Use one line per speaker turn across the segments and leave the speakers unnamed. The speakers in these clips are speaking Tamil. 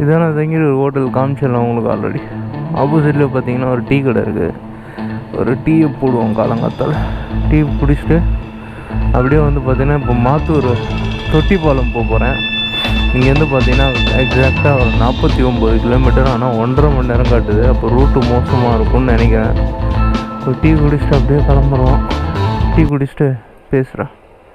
இதான் நான் தங்கிற ஒரு ஹோட்டல் காமிச்சிடலாம் உங்களுக்கு ஆல்ரெடி ஆப்போசிட்டில் பார்த்தீங்கன்னா ஒரு டீ கடை இருக்குது ஒரு டீயை போடுவோம் காலங்காத்தால் டீ குடிச்சிட்டு அப்படியே வந்து பார்த்தீங்கன்னா இப்போ மாத்தூர் தொட்டிப்பாலம் போக போகிறேன் இங்கேருந்து பார்த்தீங்கன்னா எக்ஸாக்டாக ஒரு நாற்பத்தி ஒம்பது கிலோமீட்டர் ஆனால் ஒன்றரை மணி நேரம் காட்டுது அப்போ ரூட்டு மோசமாக இருக்கும்னு நினைக்கிறேன் ஒரு டீ குடிச்சிட்டு அப்படியே கிளம்புறோம் டீ குடிச்சிட்டு பேசுகிறேன்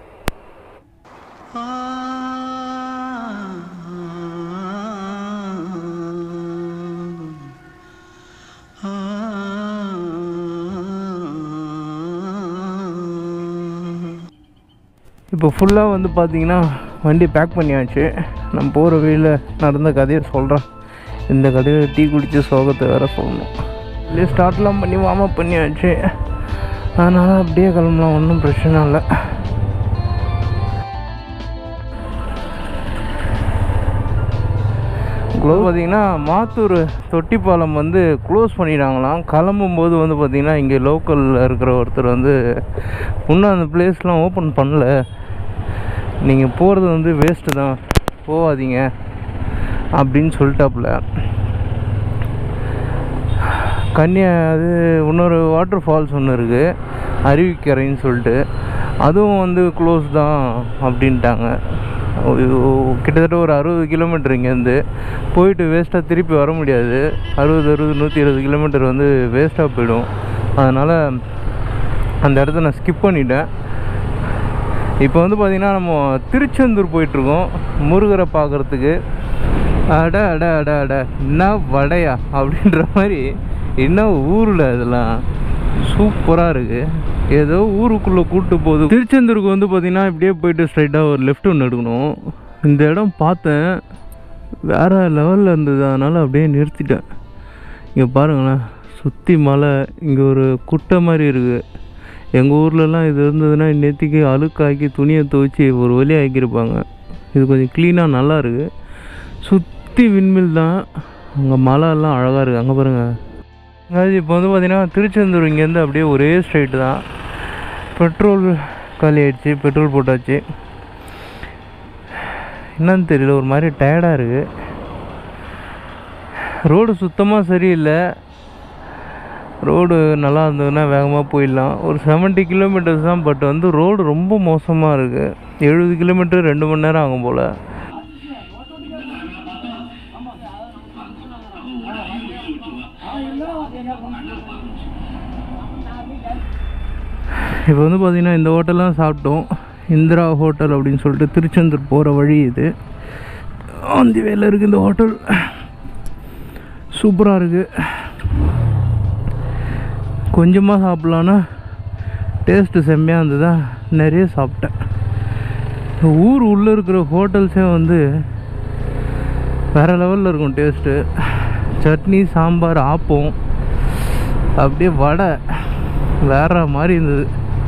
இப்போ ஃபுல்லாக வந்து பார்த்தீங்கன்னா வண்டி பேக் பண்ணியாச்சு நான் போகிற வழியில் நடந்த கதையை சொல்கிறேன் இந்த கதையை டீ குடித்து சோகத்தை வேற சொல்லணும் இல்லையே ஸ்டார்ட்லாம் பண்ணி வார்ம் அப் பண்ணியாச்சு அதனால் அப்படியே கிளம்பலாம் ஒன்றும் பிரச்சனை இல்லை க்ளோஸ் பார்த்தீங்கன்னா மாத்தூர் தொட்டிப்பாலம் வந்து க்ளோஸ் பண்ணிட்டாங்களாம் கிளம்பும்போது வந்து பார்த்தீங்கன்னா இங்கே லோக்கலில் இருக்கிற ஒருத்தர் வந்து இன்னும் அந்த பிளேஸ்லாம் ஓப்பன் பண்ணல நீங்கள் போகிறது வந்து வேஸ்ட்டு தான் போகாதீங்க அப்படின்னு சொல்லிட்டாப்புல கன்னியா அது இன்னொரு வாட்டர் ஃபால்ஸ் ஒன்று இருக்குது அருவிக்கரைன்னு சொல்லிட்டு அதுவும் வந்து க்ளோஸ் தான் அப்படின்ட்டாங்க ஐயோ, கிட்டத்தட்ட ஒரு அறுபது கிலோமீட்டர் இங்கேருந்து போயிட்டு வேஸ்ட்டாக திருப்பி வர முடியாது அறுபது அறுபது நூற்றி இருபது கிலோமீட்டர் வந்து வேஸ்ட்டாக போயிடும் அதனால் அந்த இடத்த நான் ஸ்கிப் பண்ணிட்டேன் இப்போ வந்து பார்த்திங்கன்னா நம்ம திருச்செந்தூர் போயிட்டுருக்கோம் முருகரை பார்க்குறதுக்கு அட அட அட அட என்ன வடையா அப்படின்ற மாதிரி என்ன ஊரில் இதெல்லாம் சூப்பராக இருக்குது ஏதோ ஊருக்குள்ளே கூட்டு போகுது திருச்செந்தூருக்கு வந்து பார்த்திங்கன்னா இப்படியே போயிட்டு ஸ்ட்ரைட்டாக ஒரு லெஃப்ட் ஒன்று எடுக்கணும் இந்த இடம் பார்த்தேன் வேறு லெவலில் இருந்தது அதனால் அப்படியே நிறுத்திட்டேன் இங்கே பாருங்களேன் சுற்றி மலை இங்கே ஒரு குட்டை மாதிரி இருக்குது எங்கள் ஊர்லலாம் இது இருந்ததுன்னா நேற்றுக்கு அழுக்காக்கி துணியை துவைச்சி ஒரு வழி ஆக்கியிருப்பாங்க இது கொஞ்சம் க்ளீனாக நல்லா இருக்குது சுற்றி விண்மில் தான் அங்கே மலை எல்லாம் அழகாக இருக்குது அங்கே பாருங்கள் அதாவது இப்போ வந்து பார்த்திங்கன்னா திருச்செந்தூர் இங்கேருந்து அப்படியே ஒரே ஸ்ட்ரைட்டு தான் பெட்ரோல் காலி ஆயிடுச்சு பெட்ரோல் போட்டாச்சு என்னன்னு தெரியல ஒரு மாதிரி டயர்டாக இருக்குது ரோடு சுத்தமாக சரியில்லை ரோடு நல்லா இருந்ததுன்னா வேகமாக போயிடலாம் ஒரு 70 கிலோமீட்டர்ஸ் தான் பட் வந்து ரோடு ரொம்ப மோசமாக இருக்குது எழுபது கிலோமீட்டர் ரெண்டு மணி நேரம் ஆகும் போல் இப்போ வந்து பார்த்திங்கன்னா இந்த ஹோட்டல்லாம் சாப்பிட்டோம் இந்திரா ஹோட்டல் அப்படின்னு சொல்லிட்டு திருச்செந்தூர் போகிற வழி இது ஆந்தி வேல இருக்குது இந்த ஹோட்டல் சூப்பராக இருக்குது கொஞ்சமாக சாப்பிட்லான்னா டேஸ்ட்டு செம்மையாக இருந்ததா நிறைய சாப்பிட்டேன் இந்த ஊர் உள்ளே இருக்கிற ஹோட்டல்ஸே வந்து வேறு லெவலில் இருக்கும் டேஸ்ட்டு சட்னி சாம்பார் ஆப்பம் அப்படியே வடை வேற மாதிரி இருந்தது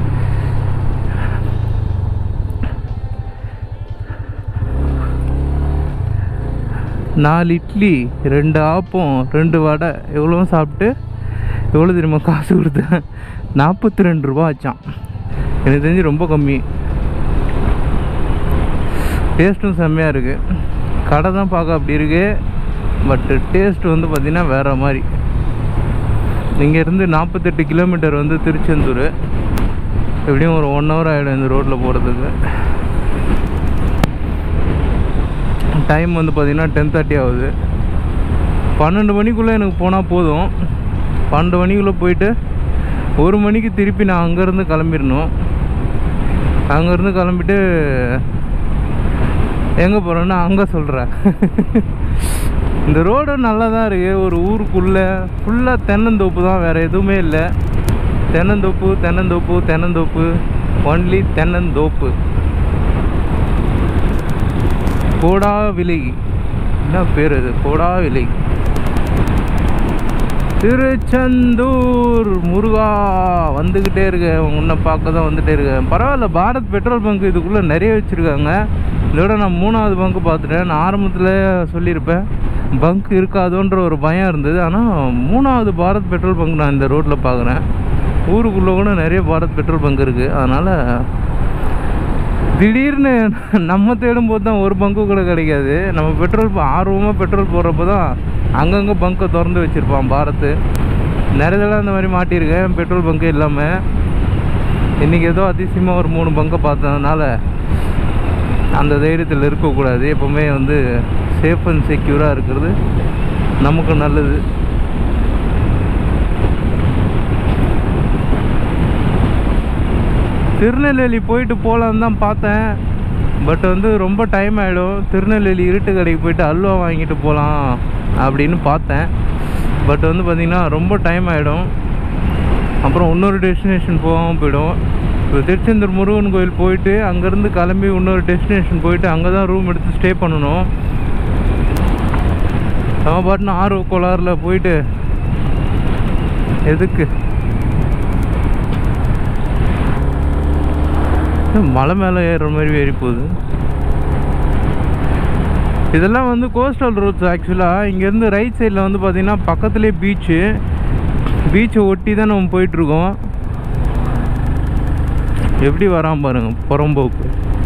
நாலு இட்லி ரெண்டு ஆப்பம் ரெண்டு வடை எவ்வளோ சாப்பிட்டு எவ்வளோ தெரியுமா காசு கொடுத்தேன் நாற்பத்தி ரெண்டு ரூபா ஆச்சான் எனக்கு தெரிஞ்சு ரொம்ப கம்மி டேஸ்ட்டும் செம்மையாக இருக்குது கடை தான் பார்க்க அப்படி இருக்கு பட்டு டேஸ்ட் வந்து பார்த்திங்கன்னா வேறு மாதிரி இங்கேருந்து நாற்பத்தெட்டு கிலோமீட்டர் வந்து திருச்செந்தூர் எப்படியும் ஒரு ஒன் ஹவர் ஆகிடும் இந்த ரோட்டில் போகிறதுக்கு டைம் வந்து பார்த்திங்கன்னா டென் தேர்ட்டி ஆகுது பன்னெண்டு மணிக்குள்ளே எனக்கு போனால் போதும் பன்னெண்டு மணிக்குள்ளே போயிட்டு ஒரு மணிக்கு திருப்பி நான் அங்கேருந்து கிளம்பிடணும் அங்கேருந்து கிளம்பிட்டு எங்கே போகிறேன்னா அங்கே சொல்கிறேன் இந்த ரோடு நல்லா தான் இருக்குது ஒரு ஊருக்குள்ளே ஃபுல்லாக தென்னந்தோப்பு தான் வேறு எதுவுமே இல்லை தென்னந்தோப்பு தென்னந்தோப்பு தென்னந்தோப்பு ஒன்லி தென்னந்தோப்பு கோடா விலை என்ன பேர் இது கோடா விலை திருச்செந்தூர் முருகா வந்துக்கிட்டே இருக்கேன் உன்னை பார்க்க தான் வந்துட்டே இருக்கேன் பரவாயில்ல பாரத் பெட்ரோல் பங்க் இதுக்குள்ளே நிறைய வச்சுருக்காங்க இதோட நான் மூணாவது பங்கு பார்த்துட்டேன் நான் ஆரம்பத்தில் சொல்லியிருப்பேன் பங்க் இருக்காதோன்ற ஒரு பயம் இருந்தது ஆனால் மூணாவது பாரத் பெட்ரோல் பங்க் நான் இந்த ரோட்டில் பார்க்குறேன் ஊருக்குள்ளே கூட நிறைய பாரத் பெட்ரோல் பங்க் இருக்குது அதனால் திடீர்னு நம்ம தேடும் போது தான் ஒரு பங்கு கூட கிடைக்காது நம்ம பெட்ரோல் ஆர்வமாக பெட்ரோல் போடுறப்போ தான் அங்கங்கே பங்கை திறந்து வச்சுருப்பான் பாரத்து நிறைய தடவை அந்த மாதிரி மாட்டியிருக்கேன் பெட்ரோல் பங்கு இல்லாமல் இன்றைக்கி ஏதோ அதிசயமாக ஒரு மூணு பங்கை பார்த்ததுனால அந்த தைரியத்தில் இருக்கக்கூடாது எப்போவுமே வந்து சேஃப் அண்ட் செக்யூராக இருக்கிறது நமக்கு நல்லது திருநெல்வேலி போயிட்டு போகலான்னு தான் பார்த்தேன் பட் வந்து ரொம்ப டைம் ஆகிடும் திருநெல்வேலி இருட்டு கடைக்கு போயிட்டு அல்வா வாங்கிட்டு போகலாம் அப்படின்னு பார்த்தேன் பட் வந்து பார்த்திங்கன்னா ரொம்ப டைம் ஆகிடும் அப்புறம் இன்னொரு டெஸ்டினேஷன் போகாமல் போயிடும் இப்போ திருச்செந்தூர் முருகன் கோயில் போயிட்டு அங்கேருந்து கிளம்பி இன்னொரு டெஸ்டினேஷன் போயிட்டு அங்கே தான் ரூம் எடுத்து ஸ்டே பண்ணணும் நம்ம பாட்டுன்னு ஆர்வ கோளாறில் போயிட்டு எதுக்கு மலை மேலே ஏறுற மாதிரி ஏறி போகுது இதெல்லாம் வந்து கோஸ்டல் ரோட்ஸ் ஆக்சுவலாக இங்கேருந்து ரைட் சைடில் வந்து பார்த்திங்கன்னா பக்கத்துலேயே பீச்சு பீச்சை ஒட்டி தான் நம்ம போயிட்டுருக்கோம் எப்படி வராம பாருங்க புறம்போக்கு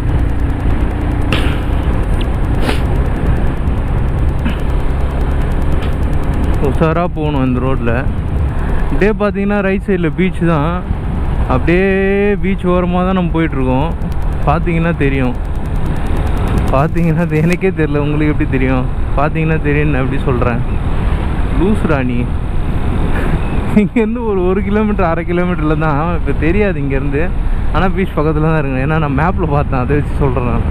உஷாராக போகணும் இந்த ரோட்டில் இப்படியே பார்த்தீங்கன்னா ரைட் சைடில் பீச் தான் அப்படியே பீச் ஓரமாக தான் நம்ம போயிட்டுருக்கோம் பார்த்தீங்கன்னா தெரியும் பார்த்தீங்கன்னா தெ- எனக்கே தெரில உங்களுக்கு எப்படி தெரியும் பார்த்தீங்கன்னா தெரியும் நான் எப்படி சொல்கிறேன் லூஸ் ராணி இங்கேருந்து ஒரு ஒரு கிலோமீட்டர் அரை கிலோமீட்டரில் தான் இப்போ தெரியாது இங்கேருந்து ஆனால் பீச் பக்கத்தில் தான் இருக்குங்க ஏன்னா நான் மேப்பில் பார்த்தேன் அதை வச்சு சொல்கிறேன் நான்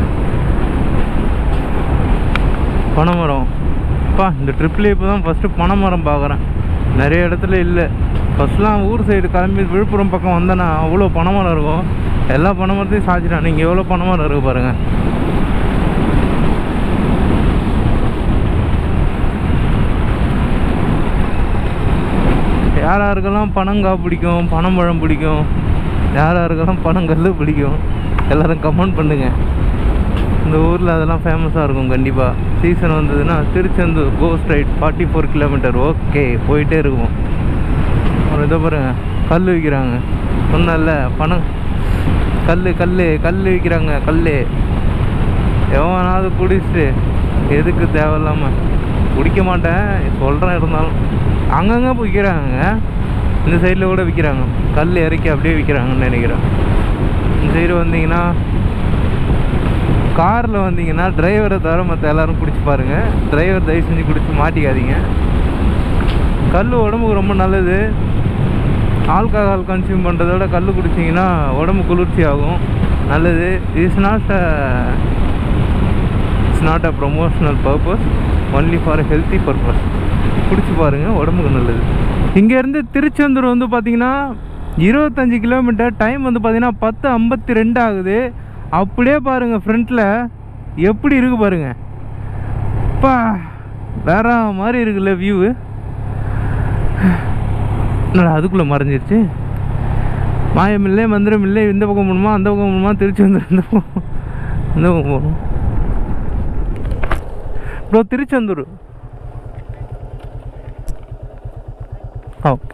பனைமரம் அப்பா இந்த ட்ரிப்லேயே இப்போ தான் ஃபஸ்ட்டு பனைமரம் பார்க்குறேன் நிறைய இடத்துல இல்லை ஃபஸ்ட்லாம் ஊர் சைடு கிளம்பி விழுப்புரம் பக்கம் வந்தேன்னா அவ்வளோ பனைமரம் இருக்கும் எல்லா பனைமரத்தையும் சாய்ச்சிட்டான் நீங்கள் எவ்வளோ பனைமரம் இருக்குது பாருங்கள் யார் யாருக்கெல்லாம் பனங்காய் பிடிக்கும் பனம்பழம் பிடிக்கும் யார் யாருக்கெல்லாம் பனங்கல் பிடிக்கும் எல்லாரும் கமெண்ட் பண்ணுங்க இந்த ஊரில் அதெல்லாம் ஃபேமஸாக இருக்கும் கண்டிப்பாக சீசன் வந்ததுன்னா Tiruchendur coast right forty four kilometre okay போயிட்டே இருக்கும் அப்புறம் இதை பாருங்க கல் விற்கிறாங்க சொன்னல பணம் கல் கல் கல் விற்கிறாங்க கல் எவனாவது குடிச்சிட்டு எதுக்கு தேவையில்லாமல் குடிக்க மாட்டேன் சொல்கிறேன் இருந்தாலும் அங்கங்கே விற்கிறாங்க இந்த சைடில் கூட விற்கிறாங்க கல் இறக்கி அப்படியே விற்கிறாங்கன்னு நினைக்கிறேன் இந்த சைடு வந்தீங்கன்னா காரில் வந்தீங்கன்னா டிரைவரை தவிர மற்ற எல்லாரும் குடிச்சு பாருங்க டிரைவர் தயவு செஞ்சு குடிச்சு மாட்டிக்காதீங்க கல் உடம்புக்கு ரொம்ப நல்லது ஆல்கஹால் கன்சியூம் பண்ணுறத விட கல் குடிச்சிங்கன்னா உடம்பு குளிர்ச்சி ஆகும் நல்லது it's not it's not a promotional purpose only for healthy purpose குடிச்சு பாருங்கள் உடம்புக்கு நல்லது இங்கேருந்து திருச்செந்தூர் வந்து பார்த்தீங்கன்னா இருபத்தஞ்சி கிலோமீட்டர் டைம் வந்து பார்த்தீங்கன்னா பத்து ஐம்பத்தி ரெண்டு ஆகுது அப்படியே பாருங்கள் ஃப்ரண்ட்டில் எப்படி இருக்கு பாருங்க பா வேற மாதிரி இருக்குல்ல வியூவு என்னடா அதுக்குள்ளே மறைஞ்சிருச்சு மாயம் இல்லை மந்திரம் இல்லை இந்த பக்கம் போகணுமா அந்த பக்கம் போகணுமா திருச்சி வந்து இந்த பக்கம் இந்த பக்கம் போகணும் bro Tiruchendur okay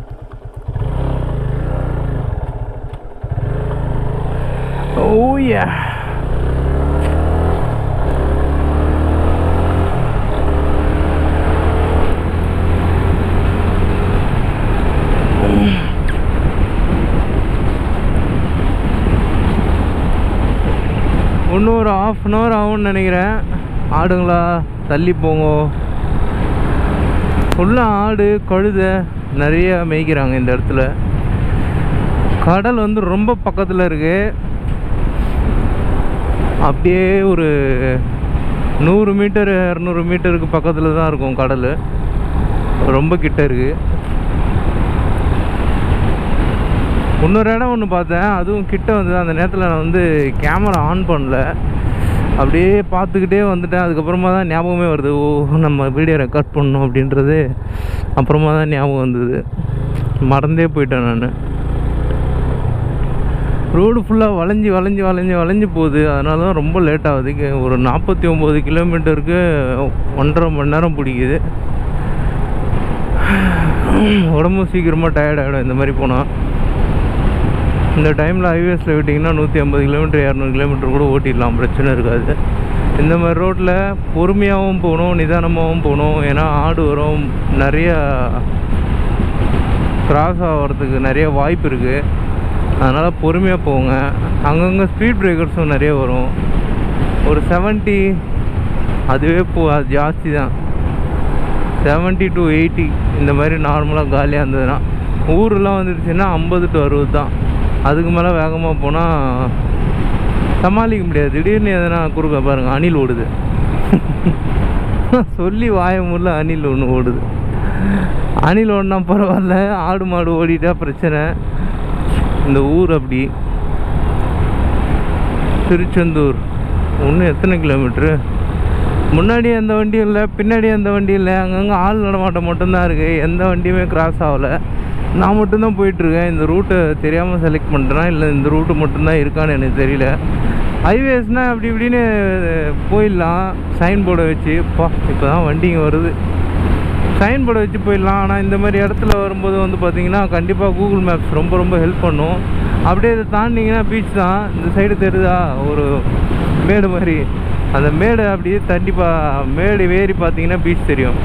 Oh yeah. இன்னும் ஒரு ஆஃப் அன் ஹவர் ஆகும்னு நினைக்கிறேன் ஆடுங்களா தள்ளி போங்க ஃபுல்லாக ஆடு கழுதை நிறைய மேய்க்கிறாங்க இந்த இடத்துல கடல் வந்து ரொம்ப பக்கத்தில் இருக்கு அப்படியே ஒரு நூறு மீட்டர் இரநூறு மீட்டருக்கு பக்கத்தில் தான் இருக்கும் கடல் ரொம்ப கிட்ட இருக்கு இன்னொரு இடம் ஒன்று பார்த்தேன் அதுவும் கிட்ட வந்து அந்த நேரத்தில் நான் வந்து கேமரா ஆன் பண்ணல அப்படியே பார்த்துக்கிட்டே வந்துட்டேன் அதுக்கப்புறமா தான் ஞாபகமே வருது ஓ நம்ம வீடியோ ரெக்கார்ட் பண்ணணும் அப்படின்றது அப்புறமா தான் ஞாபகம் வந்தது மறந்தே போயிட்டேன் நான் ரோடு ஃபுல்லாக வளைஞ்சி வளைஞ்சி வளைஞ்சி வளைஞ்சி போகுது அதனால தான் ரொம்ப லேட் ஆகுது இங்க ஒரு நாற்பத்தி ஒம்பது கிலோமீட்டருக்கு ஒன்றரை மணி நேரம் பிடிக்குது உடம்பு சீக்கிரமாக டயர்ட் ஆகிடும் இந்த மாதிரி போனால் இந்த டைமில் ஹைவேஸில் விட்டிங்கன்னா நூற்றி ஐம்பது கிலோமீட்டர் இரநூறு கிலோமீட்டர் கூட ஓட்டிடலாம் பிரச்சனை இருக்காது இந்த மாதிரி ரோட்டில் பொறுமையாகவும் போகணும் நிதானமாகவும் போகணும் ஏன்னா ஆடு வரும் நிறையா கிராஸ் ஆகிறதுக்கு நிறைய வாய்ப்பு இருக்குது அதனால் பொறுமையாக போங்க அங்கங்கே ஸ்பீட் பிரேக்கர்ஸும் நிறைய வரும் ஒரு 70 அதுவே போ அது ஜாஸ்தி தான் செவன்ட்டி டு எயிட்டி இந்த மாதிரி நார்மலாக காலியாக இருந்ததுன்னா ஊரெலாம் வந்துடுச்சுன்னா ஐம்பது டு அறுபது தான் அதுக்கு மேலே வேகமாக போனால் சமாளிக்க முடியாது திடீர்னு எதனா குறுக்க பாருங்க அணில் ஓடுது சொல்லி வாய முள்ள அணில் ஒன்று ஓடுது அணில் ஓடினா பரவாயில்ல ஆடு மாடு ஓடிட்டா பிரச்சனை இந்த ஊர் அப்படி திருச்செந்தூர் இன்னும் எத்தனை கிலோமீட்ரு முன்னாடி எந்த வண்டியும் இல்லை பின்னாடி எந்த வண்டியும் இல்லை அங்கங்கே ஆள் நடமாட்டம் மட்டும்தான் இருக்குது எந்த வண்டியுமே கிராஸ் ஆகலை நான் மட்டும்தான் போயிட்டுருக்கேன் இந்த ரூட்டை தெரியாமல் செலக்ட் பண்ணிட்டேனா இல்லை இந்த ரூட்டு மட்டும்தான் இருக்கான்னு எனக்கு தெரியல ஹைவேஸ்னால் அப்படி இப்படின்னு போயிடலாம் சைன் போர்டை வச்சு பா இப்போ தான் வண்டிங்க வருது சைன் போர்டை வச்சு போயிடலாம் ஆனால் இந்த மாதிரி இடத்துல வரும்போது வந்து பார்த்தீங்கன்னா கண்டிப்பாக கூகுள் மேப்ஸ் ரொம்ப ரொம்ப ஹெல்ப் பண்ணும் அப்படியே இதை தாண்டிங்கன்னா பீச் தான் இந்த சைடு தெரியுதா ஒரு மேடு மாதிரி அந்த மேடு அப்படியே தண்டி பா மேடு ஏறி பார்த்தீங்கன்னா பீச் தெரியும்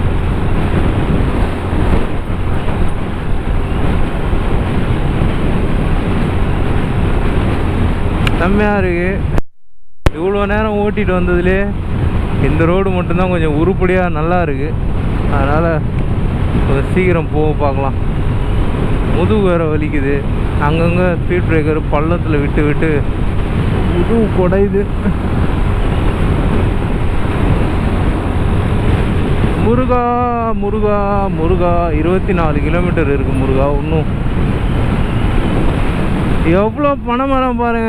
செம்மையாக இருக்கு இவ்வளோ நேரம் ஓட்டிட்டு வந்ததுலே இந்த ரோடு மட்டும்தான் கொஞ்சம் உருப்படியாக நல்லா இருக்கு அதனால் கொஞ்சம் சீக்கிரம் போக பார்க்கலாம் முதுகு வேறு வலிக்குது அங்கங்கே ஸ்பீட் பிரேக்கர் பள்ளத்தில் விட்டு விட்டு முதுகு குடையுது முருகா முருகா முருகா இருபத்தி நாலு கிலோமீட்டர் இருக்கு முருகா இன்னும் எவ்வளோ பனைமரம் பாருங்க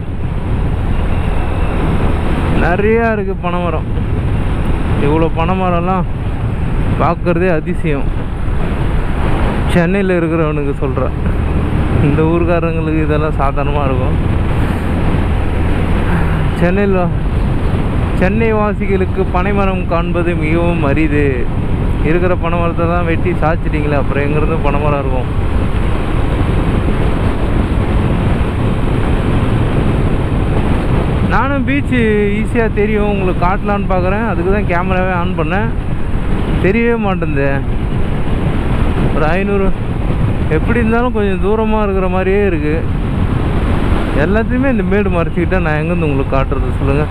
நிறையா இருக்கு பனைமரம் இவ்வளோ பனைமரம்லாம் பார்க்குறதே அதிசயம் சென்னையில் இருக்கிறவனுக்கு சொல்கிறேன் இந்த ஊர்க்காரங்களுக்கு இதெல்லாம் சாதாரணமாக இருக்கும் சென்னையில் சென்னை வாசிகளுக்கு பனைமரம் காண்பது மிகவும் அரிது இருக்கிற பனைமரத்தை தான் வெட்டி சாய்ச்சிட்டிங்களே அப்புறம் எங்கேருந்து பனைமரம் இருக்கும் நானும் பீச்சு ஈஸியாக தெரியும் உங்களுக்கு காட்டலான்னு பார்க்குறேன் அதுக்கு தான் கேமராவே ஆன் பண்ணேன் தெரியவே மாட்டேங்குது ஒரு ஐநூறு எப்படி இருந்தாலும் கொஞ்சம் தூரமாக இருக்கிற மாதிரியே இருக்குது எல்லாத்தையுமே இந்த மேடு மறைச்சிக்கிட்டா நான் எங்கேருந்து உங்களுக்கு காட்டுறது சொல்லுங்கள்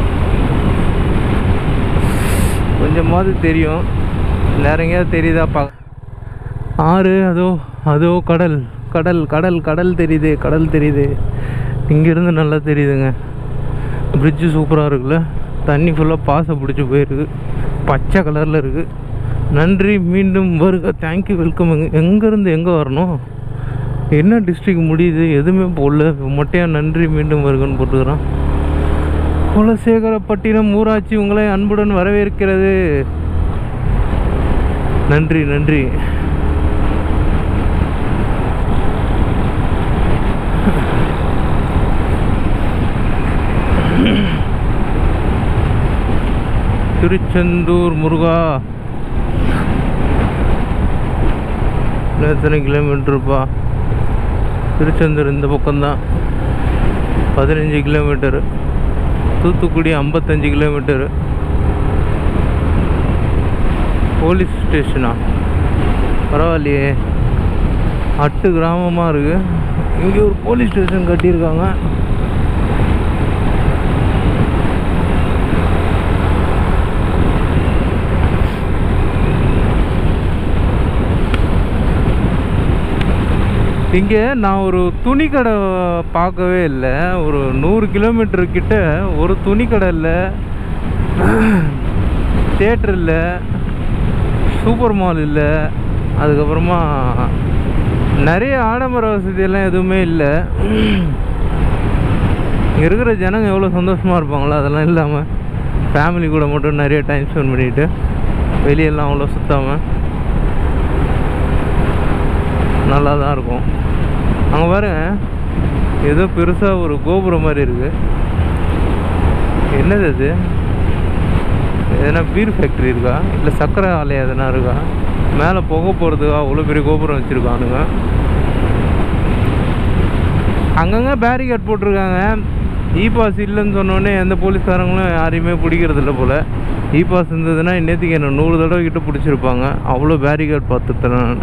கொஞ்சமாவது தெரியும் வேற எங்கேயாவது தெரியுதா பா ஆறு அதோ அதோ கடல் கடல் கடல் கடல் தெரியுது கடல் தெரியுது இங்கேருந்து நல்லா தெரியுதுங்க பிரிட்ஜு சூப்பராக இருக்குல்ல தண்ணி ஃபுல்லாக பாசை பிடிச்சி போயிருக்கு பச்சை கலரில் இருக்குது நன்றி மீண்டும் வருக தேங்க்யூ வெல்கம் எங்கேருந்து எங்கே வரணும் என்ன டிஸ்ட்ரிக்ட் முடியுது எதுவுமே போடல மொட்டையாக நன்றி மீண்டும் வருகன்னு போட்டுக்கிறான் குலசேகரப்பட்டினம் ஊராட்சி உங்களை அன்புடன் வரவேற்கிறது நன்றி நன்றி திருச்செந்தூர் முருகா இன்னும் எத்தனை கிலோமீட்டருப்பா திருச்செந்தூர் இந்த பக்கம்தான் பதினஞ்சு கிலோமீட்டரு தூத்துக்குடி ஐம்பத்தஞ்சு கிலோமீட்டரு போலீஸ் ஸ்டேஷனா பரவாயில்லையே அட்டு கிராமமாக இருக்குது இங்கே ஒரு போலீஸ் ஸ்டேஷன் கட்டியிருக்காங்க இங்கே நான் ஒரு துணி கடை பார்க்கவே இல்லை ஒரு நூறு கிலோமீட்டர் கிட்ட ஒரு துணி கடை இல்லை தேட்டர் இல்லை சூப்பர் மால் இல்லை அதுக்கப்புறமா நிறைய ஆடம்பர வசதியெல்லாம் எதுவுமே இல்லை இங்கே இருக்கிற ஜனங்க எவ்வளோ சந்தோஷமாக இருப்பாங்களோ அதெல்லாம் இல்லாமல் ஃபேமிலி கூட மட்டும் நிறைய டைம் ஸ்பெண்ட் பண்ணிட்டு வெளியெல்லாம் அவ்வளோ சுத்தாமல் நல்லா தான் இருக்கும் அங்கே பாருங்க ஏதோ பெருசாக ஒரு கோபுரம் மாதிரி இருக்குது என்னது அது எதனா பீர் ஃபேக்ட்ரி இருக்கா இல்லை சர்க்கரை ஆலை எதனா இருக்கா மேலே புகை போகிறதுக்கா அவ்வளோ பெரிய கோபுரம் வச்சுருக்கானுங்க அங்கங்கே பேரிகேட் போட்டிருக்காங்க இ பாஸ் இல்லைன்னு சொன்னோடனே எந்த போலீஸ்காரங்களும் யாரையுமே பிடிக்கிறது இல்லை போல் இ பாஸ் இருந்ததுன்னா இன்னத்துக்கு என்ன நூறு தடவை கிட்ட பிடிச்சிருப்பாங்க அவ்வளோ பேரிகேட் பார்த்துட்டேன் நான்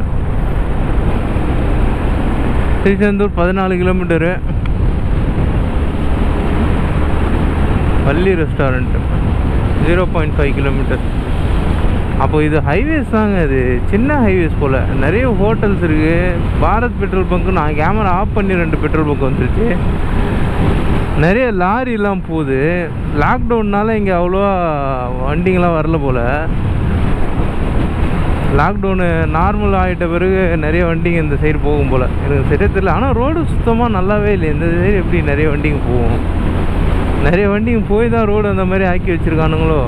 திருச்செந்தூர் பதினாலு கிலோமீட்டரு பள்ளி restaurant zero point five kilometre அப்போ இது ஹைவேஸ் தாங்க இது சின்ன ஹைவேஸ் போல் நிறைய ஹோட்டல்ஸ் இருக்குது பாரத் பெட்ரோல் பங்க்கு நான் கேமரா ஆஃப் பண்ணி ரெண்டு பெட்ரோல் பங்க் வந்துருச்சு நிறைய லாரிலாம் போகுது லாக்டவுன்னால இங்கே அவ்வளோவா வண்டிங்கெலாம் வரல போல் லாக்டவுனு நார்மல் ஆகிட்ட பிறகு நிறைய வண்டிங்க இந்த சைடு போகும் போல் எனக்கு சரியாக தெரியல ஆனால் ரோடு சுத்தமாக நல்லாவே இல்லை இந்த சைடு எப்படி நிறைய வண்டிங்க போகும் நிறைய வண்டிங்க போய் தான் ரோடு அந்த மாதிரி ஆக்கி வச்சுருக்கானுங்களோ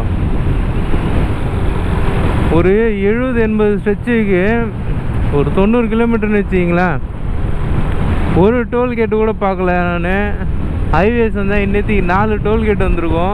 ஒரு எழுபது எண்பது ஸ்ட்ரெச்சுக்கு ஒரு தொண்ணூறு கிலோமீட்டர்னு வச்சிங்களேன் ஒரு டோல்கேட்டு கூட பார்க்கல நான் ஹைவேஸ் வந்தால் இன்னத்துக்கு நாலு டோல்கேட் வந்திருக்கோம்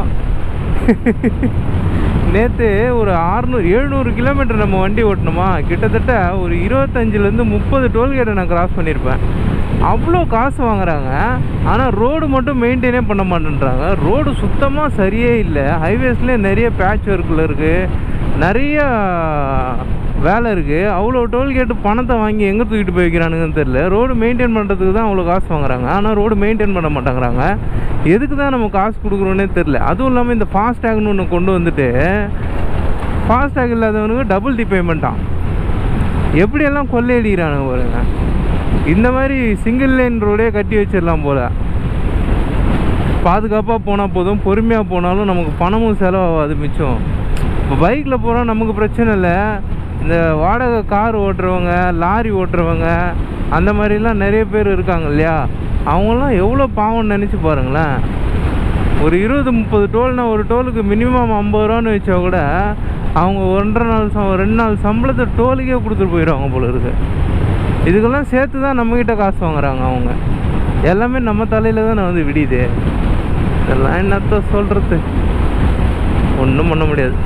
நேற்று ஒரு அறுநூறு எழுநூறு கிலோமீட்டர் நம்ம வண்டி ஓட்டணுமா கிட்டத்தட்ட ஒரு இருபத்தஞ்சிலேருந்து முப்பது டோல்கேட்டை நான் கிராஸ் பண்ணியிருப்பேன் அவ்வளோ காசு வாங்குறாங்க ஆனால் ரோடு மட்டும் மெயின்டைனே பண்ண மாட்டேன்றாங்க ரோடு சுத்தமாக சரியே இல்லை ஹைவேஸ்லேயே நிறைய பேட்ச் ஒர்க்கில் இருக்குது நிறைய வேலை இருக்குது அவ்வளோ டோல்கேட்டு பணத்தை வாங்கி எங்கே தூக்கிட்டு போய் வைக்கிறானுங்கன்னு தெரில ரோடு மெயின்டைன் பண்ணுறதுக்கு தான் அவ்வளோ காசு வாங்குறாங்க ஆனால் ரோடு மெயின்டைன் பண்ண மாட்டேங்கிறாங்க எதுக்கு தான் நம்ம காசு கொடுக்குறோன்னே தெரில அதுவும் இல்லாமல் இந்த ஃபாஸ்டேக்னு ஒன்று கொண்டு வந்துட்டு ஃபாஸ்டேக் இல்லாதவனுக்கு டபுள் டி பேமெண்ட்டான் எப்படியெல்லாம் கொள்ளையடிக்கிறானுங்க பாருங்க இந்த மாதிரி சிங்கிள் லைன் ரோடே கட்டி வச்சிடலாம் போல் பாதுகாப்பாக போனால் போதும் பொறுமையாக போனாலும் நமக்கு பணமும் செலவாகாது மிச்சம் இப்போ பைக்கில் போகிறோம் நமக்கு பிரச்சனை இல்லை இந்த வாடகை கார் ஓட்டுறவங்க லாரி ஓட்டுறவங்க அந்த மாதிரிலாம் நிறைய பேர் இருக்காங்க இல்லையா அவங்களாம் எவ்வளோ பாவம்னு நினச்சி பாருங்களேன் ஒரு இருபது முப்பது டோல்னா ஒரு டோலுக்கு மினிமம் ஐம்பது ரூபான்னு வச்சா கூட அவங்க ஒன்றரை நாள் சம் ரெண்டு நாள் சம்பளத்தை டோலுக்கே கொடுத்துட்டு போயிடுவாங்க போல இருக்கு இதுக்கெல்லாம் சேர்த்து தான் நம்மக்கிட்ட காசு வாங்குறாங்க அவங்க எல்லாமே நம்ம தலையில் தான் வந்து விடியுது இதெல்லாம் என்னத்த சொல்கிறது ஒன்றும் பண்ண முடியாது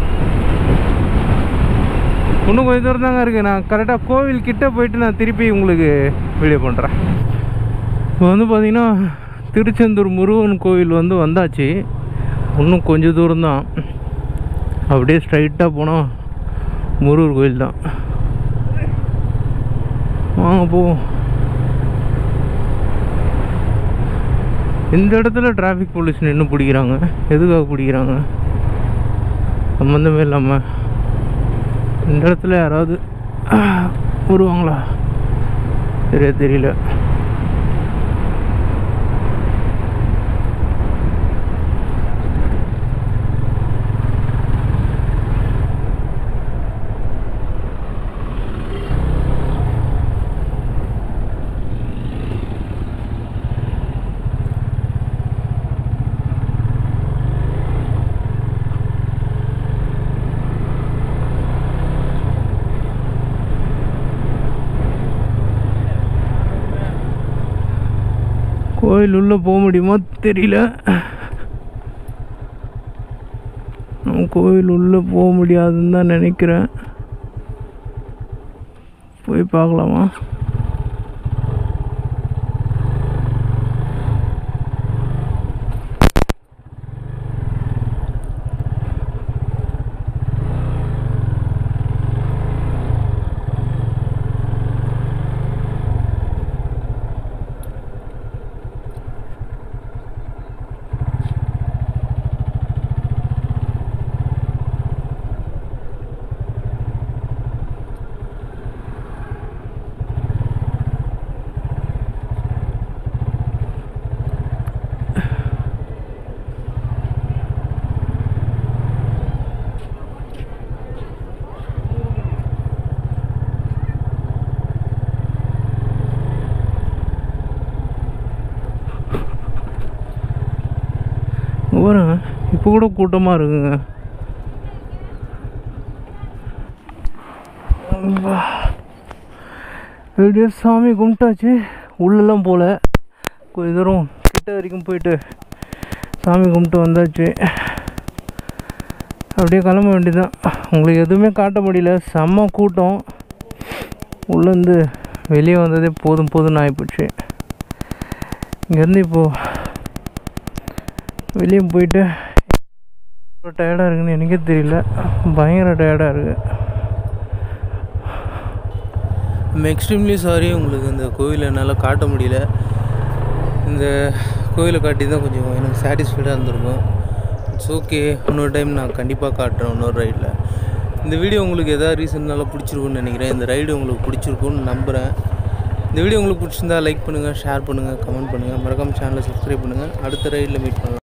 இன்னும் கொஞ்சம் தூரம் தாங்க இருக்குது நான் கரெக்டாக கோவில் கிட்ட போயிட்டு நான் திருப்பி உங்களுக்கு வீடியோ பண்ணுறேன் இப்போ வந்து பார்த்தீங்கன்னா திருச்செந்தூர் முருகன் கோவில் வந்து வந்தாச்சு இன்னும் கொஞ்சம் தூரம் தான் அப்படியே ஸ்ட்ரைட்டாக போனால் முருகர் கோயில் தான் வாங்க போவோம் இந்த இடத்துல டிராஃபிக் போலீஸ் நின்று பிடிக்கிறாங்க எதுக்காக பிடிக்கிறாங்க சம்மந்தமே இல்லாமல் இந்த இடத்துல யாராவது வருவாங்களா சரியா தெரியல கோயில் உள்ளே போக முடியுமா தெரியல நம்ம கோயில் உள்ளே போக முடியாதுன்னு தான் நினைக்கிறேன் போய் பார்க்கலாமா இங்க பாருங்க இப்போ கூட கூட்டமாக இருக்குங்க அப்பா. எப்படியோ சாமி கும்பிட்டாச்சு உள்ளெல்லாம் போகல கொஞ்ச தூரம் கிட்ட வரைக்கும் போயிட்டு சாமி கும்பிட்டு வந்தாச்சு அப்படியே கிளம்ப வேண்டியதுதான் உங்களுக்கு எதுவுமே காட்ட முடியல செம்ம கூட்டம் உள்ளேருந்து வெளியே வந்ததே போதும் போதும்னு ஆகிப்போச்சு இங்கேருந்து இப்போது வெளியே போயிட்டு எவ்வளோ டயர்டாக இருக்குன்னு எனக்கே தெரியல பயங்கர டயர்டாக இருக்குது ஐம் எக்ஸ்ட்ரீம்லி சாரி உங்களுக்கு இந்த கோவிலை என்னால் காட்ட முடியல இந்த கோவிலை காட்டி தான் கொஞ்சம் எனக்கு சாட்டிஸ்ஃபைடாக இருந்திருக்கும் இட்ஸ் ஓகே இன்னொரு டைம் நான் கண்டிப்பாக காட்டுறேன் இன்னொரு ரைடில் இந்த வீடியோ உங்களுக்கு எதாவது ரீசன்னால பிடிச்சிருக்குன்னு நினைக்கிறேன் இந்த ரைடு உங்களுக்கு பிடிச்சிருக்குன்னு நம்புகிறேன் இந்த வீடியோ உங்களுக்கு பிடிச்சிருந்தா லைக் பண்ணுங்கள் ஷேர் பண்ணுங்கள் கமெண்ட் பண்ணுங்கள் மறக்காம சேனலை சப்ஸ்கிரைப் பண்ணுங்கள் அடுத்த ரைடில் மீட் பண்ணலாம்